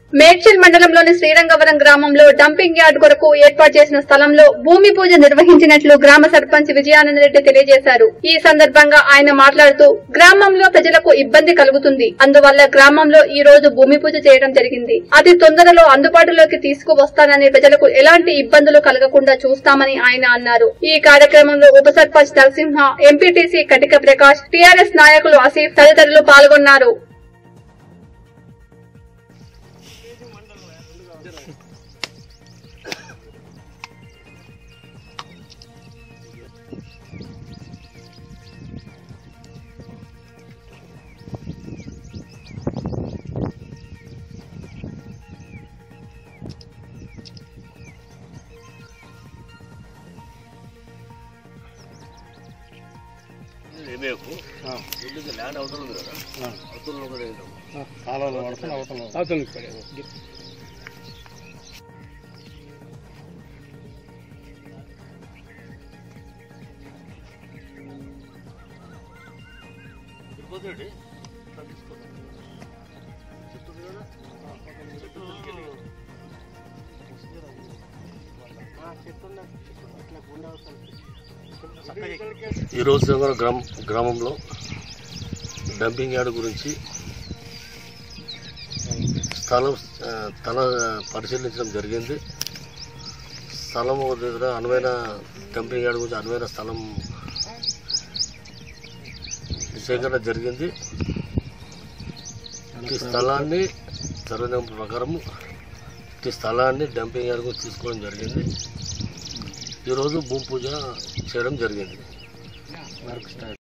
మేడ్చల్ మండలంలోని శ్రీరంగవరం గ్రామంలో dumping yard కొరకు ఏర్పాటు చేసిన స్థలంలో భూమి పూజ నిర్వహించినట్లు గ్రామ సర్పంచ్ విజయానందరెడ్డి తెలియజేశారు ఈ సందర్భంగా ఆయన మాట్లాడుతూ గ్రామంలో ప్రజలకు ఇబ్బంది కలుగుతుంది అందువల్ల గ్రామంలో ఈ రోజు భూమి పూజ చేయడం జరిగింది అతి తొందరలో అందుబాటులోకి తీసుకువస్తానని ప్రజలకు ఎలాంటి ఇబ్బందులు కలగకుండా చూస్తామని ఆయన అన్నారు ఈ కార్యక్రమంలో ఉప సర్పంచ్ నరసింహ ఎంపీటీసీ కటిక ప్రకాష్ టీఆర్ఎస్ నాయకులు ఆసిఫ్ తదితరులు పాల్గొన్నారు ఏమేకు ఎందుకు ల్యాండ్ అవసరం ఉంది కదా అవసరం కూడా ఏంటో కాలంలో పడుతుంది అవతల అవతల పడేది తిరుపతి తీసుకోండి చెప్తుంది కదా చెట్టు తీసుకెళ్ళి ఈరోజు దేవర గ్రామ గ్రామంలో డంపింగ్ యార్డ్ గురించి స్థలం ఆ, తల పరిశీలించడం జరిగింది స్థలం ఒక దగ్గర అనువైన డంపింగ్ యార్డ్ గురించి అనువైన స్థలం సేకరణ జరిగింది ఈ స్థలాన్ని సర్వనియమం ప్రకారం ఈ స్థలాన్ని డంపింగ్ యార్డ్ గురించి తీసుకోవడం జరిగింది ఈరోజు భూమి పూజ చేయడం జరిగింది వర్క్ స్టార్ట్